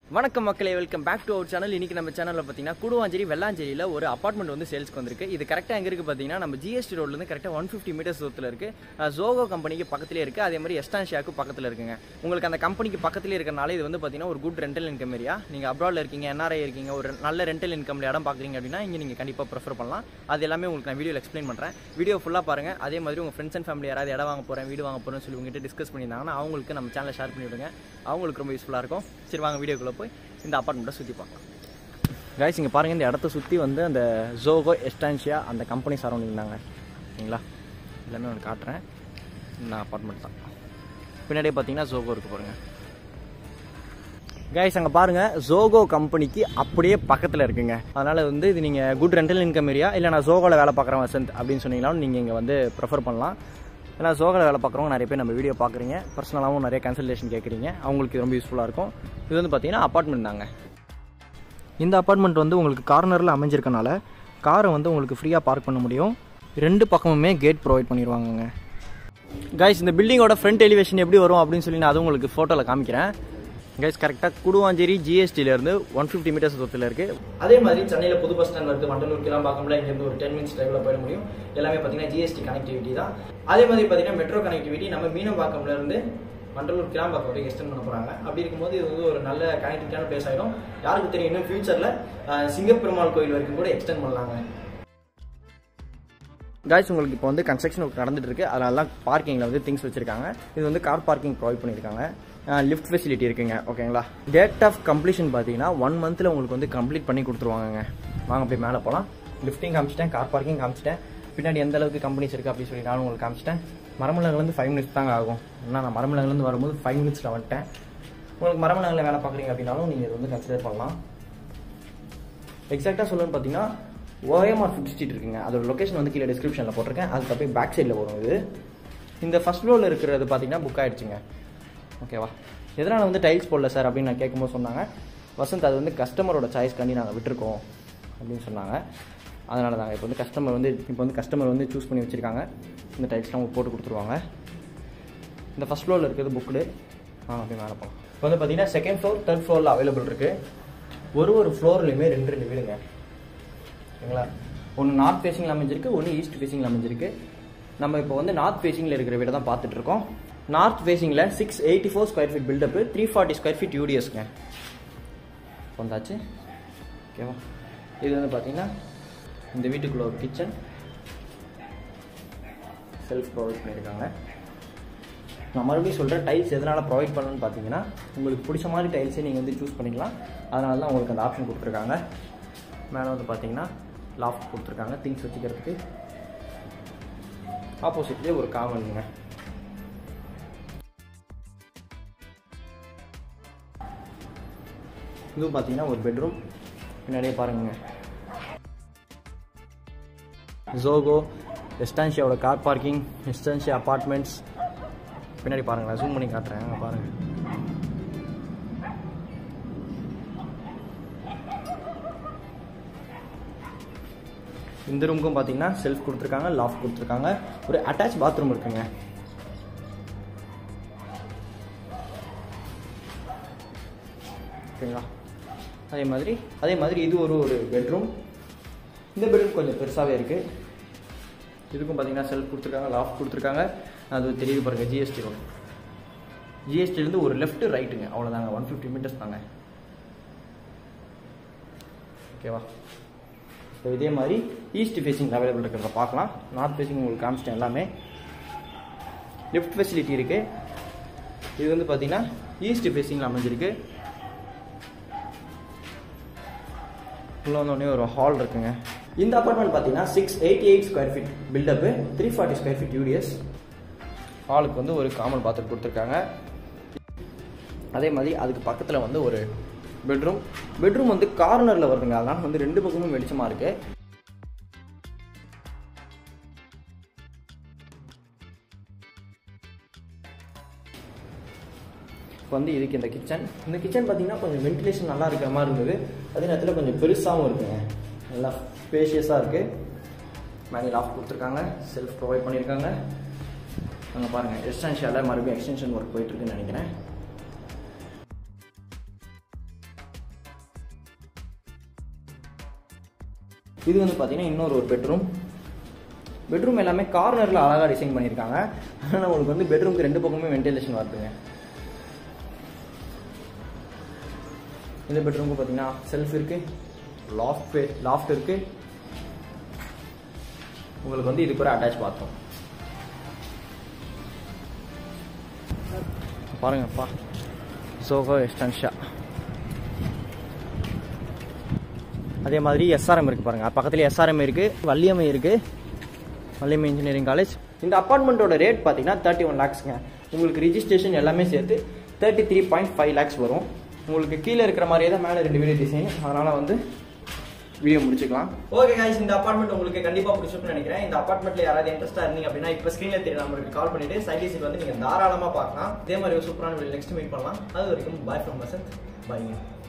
வணக்கம் மக்களே welcome back to our channel இன்னைக்கு நம்ம சேனலில் பார்த்தீங்கன்னா குடுவாஞ்சேரி வெள்ளாஞ்சேரியில் ஒரு அப்பார்ட்மெண்ட் வந்து சேல்ஸ்க்கு வந்திருக்கு இது கரெக்டாக எங்கே இருக்குது பார்த்தீங்கன்னா நம்ம ஜிஎஸ்டி ரோட்லேருந்து கரெக்டாக ஒன் ஃபிஃப்டி மீட்டர்ஸ் தூரத்தில் இருக்குது ஜோகோ கம்பெனிக்கு பக்கத்துலேயே இருக்குது அதே மாதிரி எஸ்டான்ஷியாவுக்கு பக்கத்தில் இருக்குங்க உங்களுக்கு அந்த கம்பெனிக்கு பக்கத்துலேயே இருக்கனால இது வந்து பார்த்தீங்கன்னா ஒரு குட் ரெண்டல் இன்கம் ஏரியா நீங்கள் அப்ராடில் இருக்கீங்க என்ஆர்ஐ இருக்கீங்க ஒரு நல்ல ரெண்டல் இன்கம்ல இடம் பார்க்குறீங்க அப்படின்னா இங்கே நீங்கள் கண்டிப்பாக ப்ரிஃபர் பண்ணலாம் அது எல்லாமே உங்களுக்கு நான் வீடியோவில் எக்ஸ்பிளைன் பண்ணுறேன் வீடியோ ஃபுல்லாக பாருங்கள் அதே மாதிரி உங்கள் ஃப்ரெண்ட்ஸ் அண்ட் ஃபேமிலி யாராவது இடம் வாங்க போகிறேன் வீடு வாங்க போகிறேன்னு சொல்லி உங்ககிட்ட டிஸ்கஸ் பண்ணியிருந்தாங்கன்னா அவங்களுக்கு நம்ம சேனலை ஷேர் பண்ணி விடுங்க அவங்களுக்கு ரொம்ப யூஸ்ஃபுல்லாக இருக்கும் சரி வாங்க வீடியோக்குள்ளே போய் இந்த அப்பார்ட்மெண்ட்டை சுற்றி பார்க்கலாம் கைஸ் இங்கே பாருங்கள் இந்த இடத்த சுற்றி வந்து அந்த ஜோகோ எஸ்டான்ஷியா அந்த கம்பெனி சரௌண்டிங் தாங்க ஓகேங்களா எல்லாமே ஒன்று காட்டுறேன் இந்த அப்பார்ட்மெண்ட் தான் பின்னாடியே பார்த்தீங்கன்னா ஜோகோ இருக்கு பாருங்க கைஸ் அங்கே பாருங்க ஜோகோ கம்பெனிக்கு அப்படியே பக்கத்தில் இருக்குங்க அதனால் வந்து இது நீங்கள் குட் ரெண்டல் இன்கம் ஏரியா இல்லை நான் ஜோகோவில் வேலை பார்க்குறேன் வசந்த் அப்படின்னு சொன்னீங்கன்னாலும் நீங்கள் இங்கே வந்து ப்ரிஃபர் பண்ணலாம் ஏன்னா ஜோகோவில் வேலை பார்க்குறவங்க நிறைய பேர் நம்ம வீடியோ பார்க்குறீங்க பர்சனலாகவும் நிறைய கன்சல்டேஷன் கேட்குறீங்க அவங்களுக்கு இது ரொம்ப யூஸ்ஃபுல்லாக இருக்கும் இது வந்து பார்த்தீங்கன்னா அப்பார்ட்மெண்ட் தாங்க இந்த அப்பார்ட்மெண்ட் வந்து உங்களுக்கு கார்னரில் அமைஞ்சிருக்கனால காரை வந்து உங்களுக்கு ஃப்ரீயாக பார்க் பண்ண முடியும் ரெண்டு பக்கமுமே கேட் ப்ரொவைட் பண்ணிடுவாங்கங்க கைஸ் இந்த பில்டிங்கோட ஃப்ரண்ட் எலிவேஷன் எப்படி வரும் அப்படின்னு சொல்லி நான் அது உங்களுக்கு ஃபோட்டோவில் காமிக்கிறேன் கைஸ் கரெக்டாக குடுவாஞ்சேரி ஜிஎஸ்டிலேருந்து ஒன் ஃபிஃப்டி மீட்டர்ஸ் தூரத்தில் இருக்குது அதே மாதிரி சென்னையில் புது பஸ் ஸ்டாண்ட் வருது வண்டலூர் கிளம்பாக்கம்ல இங்கேருந்து ஒரு டென் மினிட்ஸ் டைமில் போயிட முடியும் எல்லாமே பார்த்தீங்கன்னா ஜிஎஸ்டி கனெக்டிவிட்டி தான் அதே மாதிரி பார்த்தீங்கன்னா மெட்ரோ கனெக்டிவிட்டி நம்ம மீனம்பாக்கம்ல இருந்து வண்டலூர் கிளாம்பாக்கம் வரைக்கும் எக்ஸ்டெண்ட் பண்ண போகிறாங்க அப்படி இருக்கும்போது இது வந்து ஒரு நல்ல கனெக்டிவிட்டியான பிளேஸ் ஆகிடும் யாருக்கு தெரியும் இன்னும் ஃபியூச்சரில் சிங்கப்பெருமாள் கோயில் வரைக்கும் கூட எக்ஸ்டெண்ட் பண்ணலாங்க காய்ஸ் உங்களுக்கு இப்போ வந்து கன்ஸ்ட்ரக்ஷன் ஒர்க் நடந்துட்டு இருக்கு அதனால பார்க்கிங்கில் வந்து திங்ஸ் வச்சிருக்காங்க இது வந்து கார் பார்க்கிங் ப்ரொவைட் பண்ணியிருக்காங்க லிஃப்ட் ஃபெசிலிட்டி இருக்குங்க ஓகேங்களா டேட் ஆஃப் கம்ப்ளீஷன் பார்த்தீங்கன்னா ஒன் மந்த்தில் உங்களுக்கு வந்து கம்ப்ளீட் பண்ணி கொடுத்துருவாங்கங்க வாங்க போய் மேலே போகலாம் லிஃப்டிங் காமிச்சிட்டேன் கார் பார்க்கிங் காமிச்சிட்டேன் பின்னாடி எந்த அளவுக்கு கம்பெனிஸ் இருக்குது அப்படின்னு சொல்லி நானும் உங்களுக்கு காமிச்சிட்டேன் மரமலங்கலேருந்து ஃபைவ் மினிட்ஸ் தாங்க ஆகும் ஏன்னா நான் மரமலங்கலேருந்து வரும்போது ஃபைவ் மினிட்ஸில் வந்துட்டேன் உங்களுக்கு மரமலங்களில் வேலை பார்க்குறீங்க அப்படின்னாலும் நீங்கள் இது வந்து கன்சிடர் பண்ணலாம் எக்ஸாக்டாக சொல்லணும்னு பார்த்தீங்கன்னா ஓஎம்ஆர் ஃபிஃப்டி ஸ்ட்ரீட் இருக்குங்க அதோட லொக்கேஷன் வந்து கீழே டிஸ்கிரிப்ஷனில் போட்டிருக்கேன் அதுக்கு அப்படியே பேக் சைடில் வரும் இது இந்த ஃபர்ஸ்ட் ஃப்ளோரில் இருக்கிறது பார்த்தீங்கன்னா புக் ஆயிடுச்சுங்க ஓகேவா எதனால் வந்து டைல்ஸ் போடல சார் அப்படின்னு நான் கேட்கும்போது சொன்னாங்க வசந்த் அது வந்து கஸ்டமரோட சாய்ஸ்க்காண்டி நாங்கள் விட்டுருக்கோம் அப்படின்னு சொன்னாங்க அதனால தாங்க இப்போ வந்து கஸ்டமர் வந்து இப்போ வந்து கஸ்டமர் வந்து சூஸ் பண்ணி வச்சுருக்காங்க இந்த டைல்ஸ்லாம் அவங்க போட்டு கொடுத்துருவாங்க இந்த ஃபர்ஸ்ட் ஃப்ளோரில் இருக்கிறது புக்குடு வாங்க அப்படியே மேலே போகலாம் இப்போ வந்து பார்த்தீங்கன்னா செகண்ட் ஃப்ளோர் தேர்ட் ஃப்ளோரில் அவைலபிள் இருக்குது ஒரு ஒரு ஃப்ளோர்லையுமே ரெண்டு ரெண்டு வீடுங்க ஓகேங்களா ஒன்று நார்த் ஃபேஸிங்கில் அமைஞ்சிருக்கு ஒன்று ஈஸ்ட் ஃபேஸிங்கில் அமைஞ்சிருக்கு நம்ம இப்போ வந்து நார்த் ஃபேஸிங்கில் இருக்கிற வீடை தான் பார்த்துட்டு இருக்கோம் நார்த் ஃபேஸிங்கில் six eighty four square feet built up three forty square feet யூடிஎஸ்ங்க வந்தாச்சு ஓகேவா இது வந்து பார்த்தீங்கன்னா இந்த வீட்டுக்குள்ள ஒரு கிச்சன் செல்ஃப் ப்ரொவைட் பண்ணியிருக்காங்க நான் மறுபடியும் சொல்கிறேன் டைல்ஸ் எதனால் ப்ரொவைட் பண்ணணும்னு பார்த்தீங்கன்னா உங்களுக்கு பிடிச்ச மாதிரி டைல்ஸே நீங்கள் வந்து சூஸ் பண்ணிக்கலாம் அதனால தான் உங்களுக்கு அந்த ஆப்ஷன் கொடுத்துருக்காங்க மேலே வந்து பார்த்தீங்கன்னா லாஃப்ட் கொடுத்துருக்காங்க திங்ஸ் வச்சுக்கிறதுக்கு ஆப்போசிட்லேயே ஒரு காமனுங்க இதுவும் பார்த்தீங்கன்னா ஒரு பெட்ரூம் பின்னாடியே பாருங்க ஜோகோ எஸ்டான்ஷியாவோட கார் பார்க்கிங் எஸ்டான்ஷியா அப்பார்ட்மெண்ட்ஸ் பின்னாடி பாருங்களேன் ஜூம் பண்ணி காட்டுறேன் அங்க பாருங்க இந்த ரூமுக்கும் பார்த்தீங்கன்னா செல்ஃப் கொடுத்துருக்காங்க லாஃப்ட் கொடுத்துருக்காங்க ஒரு அட்டாச் பாத்ரூம் இருக்குங்க ஓகேங்களா அதே மாதிரி அதே மாதிரி இது ஒரு ஒரு பெட்ரூம் இந்த பெட்ரூம் கொஞ்சம் பெருசாகவே இருக்குது இதுக்கும் பார்த்தீங்கன்னா செல்ஃப் கொடுத்துருக்காங்க லாஃப்ட் கொடுத்துருக்காங்க அது தெரியுது பாருங்க ஜிஎஸ்டி ரோடு ஜிஎஸ்டிலேருந்து ஒரு லெஃப்ட் ரைட்டுங்க அவ்வளோதாங்க ஒன் ஃபிஃப்டி மீட்டர்ஸ் தாங்க ஓகேவா இப்போ இதே மாதிரி ஈஸ்ட் ஃபேஸிங் அவைலபிள் இருக்கிறத பார்க்கலாம் நார்த் ஃபேஸிங் உங்களுக்கு காமிச்சிட்டேன் எல்லாமே லிஃப்ட் ஃபெசிலிட்டி இருக்குது இது வந்து பார்த்தீங்கன்னா ஈஸ்ட் ஃபேஸிங்கில் அமைஞ்சிருக்கு உள்ள வந்தோடனே ஒரு ஹால் இருக்குங்க இந்த அப்பார்ட்மெண்ட் பார்த்தீங்கன்னா six eighty eight square feet built up three forty square feet UDS ஹாலுக்கு வந்து ஒரு காமன் பாத்ரூம் கொடுத்துருக்காங்க அதே மாதிரி அதுக்கு பக்கத்தில் வந்து ஒரு பெட்ரூம் பெட்ரூம் வந்து கார்னரில் வருதுங்க அதனால் வந்து ரெண்டு பக்கமும் வெளிச்சமாக இருக்குது இப்போ வந்து இதுக்கு இந்த கிச்சன் இந்த கிச்சன் பார்த்தீங்கன்னா கொஞ்சம் வென்டிலேஷன் நல்லா இருக்கிற மாதிரி இருந்தது அதே நேரத்தில் கொஞ்சம் பெருசாகவும் இருக்குங்க நல்லா ஸ்பேஷியஸாக இருக்குது மேலே லாஃப்ட் கொடுத்துருக்காங்க செல்ஃப் ப்ரொவைட் பண்ணியிருக்காங்க அங்கே பாருங்கள் எக்ஸ்டென்ஷியாவில் மறுபடியும் எக்ஸ்டென்ஷன் ஒர்க் போயிட்டுருக்குன்னு நினைக்கிறேன் இது வந்து பார்த்தீங்கன்னா இன்னொரு ஒரு பெட்ரூம் பெட்ரூம் எல்லாமே கார்னரில் அழகாக டிசைன் பண்ணியிருக்காங்க ஆனால் உங்களுக்கு வந்து பெட்ரூம்க்கு ரெண்டு பக்கமுமே வென்டிலேஷன் வருதுங்க இந்த பெட்ரூமுக்கு பார்த்தீங்கன்னா செல்ஃப் இருக்கு லாஃப்ட் லாஃப்ட் இருக்கு உங்களுக்கு வந்து இதுக்கு ஒரு அட்டாச் பாத்ரூம் பாருங்கப்பா சோகோ எஸ்டன்ஷா அதே மாதிரி எஸ்ஆர்எம் இருக்கு பாருங்க பக்கத்துல எஸ்ஆர்எம் இருக்கு வள்ளியம்மை இருக்கு வள்ளியம்மை இன்ஜினியரிங் காலேஜ் இந்த அப்பார்ட்மெண்ட்டோட ரேட் பார்த்தீங்கன்னா தேர்ட்டி ஒன் லேக்ஸ்ங்க உங்களுக்கு ரிஜிஸ்ட்ரேஷன் எல்லாமே சேர்த்து thirty three point five lakhs வரும் உங்களுக்கு கீழே இருக்கிற மாதிரியே தான் மேலே ரெண்டு வீடியோ டிசைன் அதனால வந்து வீடியோ முடிச்சுக்கலாம் ஓகே கைஸ் இந்த அபார்ட்மெண்ட் உங்களுக்கு கண்டிப்பா பிடிச்சிருக்கும்னு நினைக்கிறேன் இந்த அபார்ட்மெண்ட்ல யாராவது இன்ட்ரெஸ்டா இருந்தீங்க அப்படின்னா இப்போ ஸ்கிரீன்ல தெரிய நம்பருக்கு கால் பண்ணிட்டு சைடிஸுக்கு வந்து நீங்க தாராளமா பார்க்கலாம் இதே மாதிரி ஒரு சூப்பரான வீடியோ நெக்ஸ்ட் மீட் பண்ணலாம் அது வரைக்கும் பாய் ஃப்ரம் வசந்த் பாய்ங்க